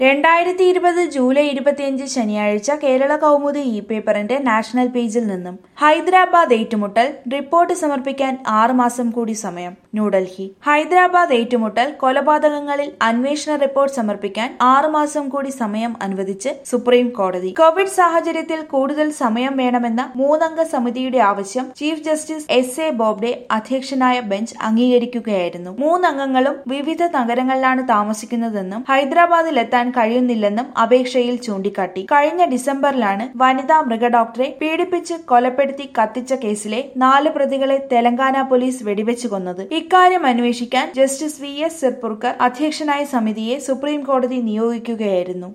രണ്ടായിരത്തി ഇരുപത് ജൂലൈ ഇരുപത്തിയഞ്ച് ശനിയാഴ്ച കേരള കൗമുദി ഇ പേപ്പറിന്റെ നാഷണൽ പേജിൽ നിന്നും ഹൈദരാബാദ് ഏറ്റുമുട്ടൽ റിപ്പോർട്ട് സമർപ്പിക്കാൻ ആറ് മാസം കൂടി സമയം ന്യൂഡൽഹി ഹൈദരാബാദ് ഏറ്റുമുട്ടൽ കൊലപാതകങ്ങളിൽ അന്വേഷണ റിപ്പോർട്ട് സമർപ്പിക്കാൻ ആറ് മാസം കൂടി സമയം അനുവദിച്ച് സുപ്രീം കോടതി കോവിഡ് സാഹചര്യത്തിൽ കൂടുതൽ സമയം വേണമെന്ന മൂന്നംഗ സമിതിയുടെ ആവശ്യം chief justice S A Bobde അധ്യക്ഷനായ ബെഞ്ച് അംഗീകരിക്കുകയായിരുന്നു മൂന്നംഗങ്ങളും വിവിധ നഗരങ്ങളിലാണ് താമസിക്കുന്നതെന്നും ഹൈദരാബാദിലെത്താൻ കഴിയുന്നില്ലെന്നും അപേക്ഷയിൽ ചൂണ്ടിക്കാട്ടി കഴിഞ്ഞ ഡിസംബറിലാണ് വനിതാ മൃഗഡോക്ടറെ പീഡിപ്പിച്ച് കൊലപ്പെടുത്തി കത്തിച്ച കേസിലെ നാല് പ്രതികളെ തെലങ്കാന പോലീസ് വെടിവെച്ചു കൊന്നത് ഇക്കാര്യം അന്വേഷിക്കാൻ ജസ്റ്റിസ് വി എസ് സിർപുർക്കർ അധ്യക്ഷനായ സമിതിയെ സുപ്രീം കോടതി നിയോഗിക്കുകയായിരുന്നു